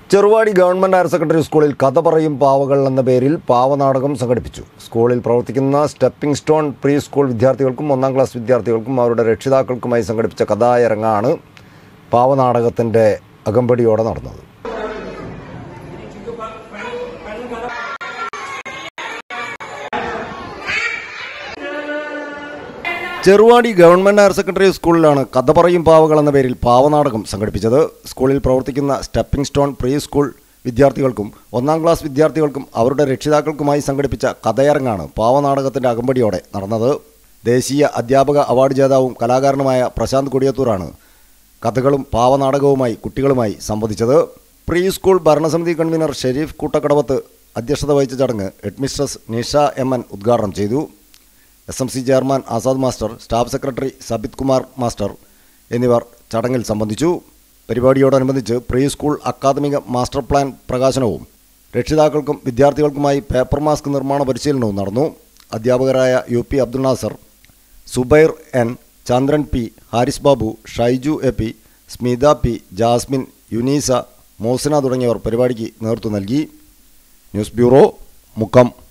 Cheruvadi government higher secondary സ്കൂളിൽ കഥ പറയും പാവകൾ എന്ന പേരിൽ പാവനാടകം സംഘടിപ്പിച്ചു സ്കൂളിൽ പ്രവർത്തിക്കുന്ന സ്റ്റെപ്പിംഗ് സ്റ്റോൺ പ്രീ സ്കൂൾ വിദ്യാർത്ഥികൾക്കും ഒന്നാം ക്ലാസ് വിദ്യാർത്ഥികൾക്കും അവരുടെ രക്ഷിതാക്കൾക്കുമായി സംഘടിപ്പിച്ച കഥായരങ്ങാണ് പാവനാടകത്തിന്റെ അകമ്പടിയോടെ നടന്നത് ചെറുവാടി ഗവൺമെന്റ് ഹയർ സെക്കൻഡറി സ്കൂളിലാണ് കഥ പറയും പാവകൾ എന്ന പേരിൽ പാവനാടകം സംഘടിപ്പിച്ചത് സ്കൂളിൽ പ്രവർത്തിക്കുന്ന സ്റ്റെപ്പിംഗ് സ്റ്റോൺ പ്രീ സ്കൂൾ വിദ്യാർത്ഥികൾക്കും ഒന്നാം ക്ലാസ് വിദ്യാർത്ഥികൾക്കും അവരുടെ രക്ഷിതാക്കൾക്കുമായി സംഘടിപ്പിച്ച കഥയരങ്ങാണ് പാവനാടകത്തിന്റെ അകമ്പടിയോടെ നടന്നത് ദേശീയ അധ്യാപക അവാർഡ് ജേതാവും കലാകാരനുമായ പ്രശാന്ത് കൊടിയത്തൂറാണ് കഥകളും പാവനാടകവുമായി കുട്ടികളുമായി സംവദിച്ചത് പ്രീ സ്കൂൾ ഭരണസമിതി കൺവീനർ ഷെരീഫ് കൂട്ടക്കടവത്ത് അധ്യക്ഷത വഹിച്ച ചടങ്ങ് ഹെഡ്മിസ്ട്രസ് നിഷ എം എൻ ഉദ്ഘാടനം ചെയ്തു S M C chairman Azad master staff secretary Sabith Kumar master എന്നിവർ ചടങ്ങിൽ സംബന്ധിച്ചു പരിപാടിയോടനുബന്ധിച്ച് പ്രീ സ്കൂൾ അക്കാദമിക മാസ്റ്റർ പ്ലാൻ പ്രകാശനവും രക്ഷിതാക്കൾക്കും വിദ്യാർത്ഥികൾക്കുമായി പേപ്പർ മാസ്ക് നിർമ്മാണ പരിശീലനവും നടന്നു അധ്യാപകരായ U P Abdul Nasar Subair N Chandran P Haris Babu Shaiju A P Smitha P Jasmin Yunisa Mosina തുടങ്ങിയവർ പരിപാടിക്ക് നേതൃത്വം നൽകി ന്യൂസ് ബ്യൂറോ മുക്കം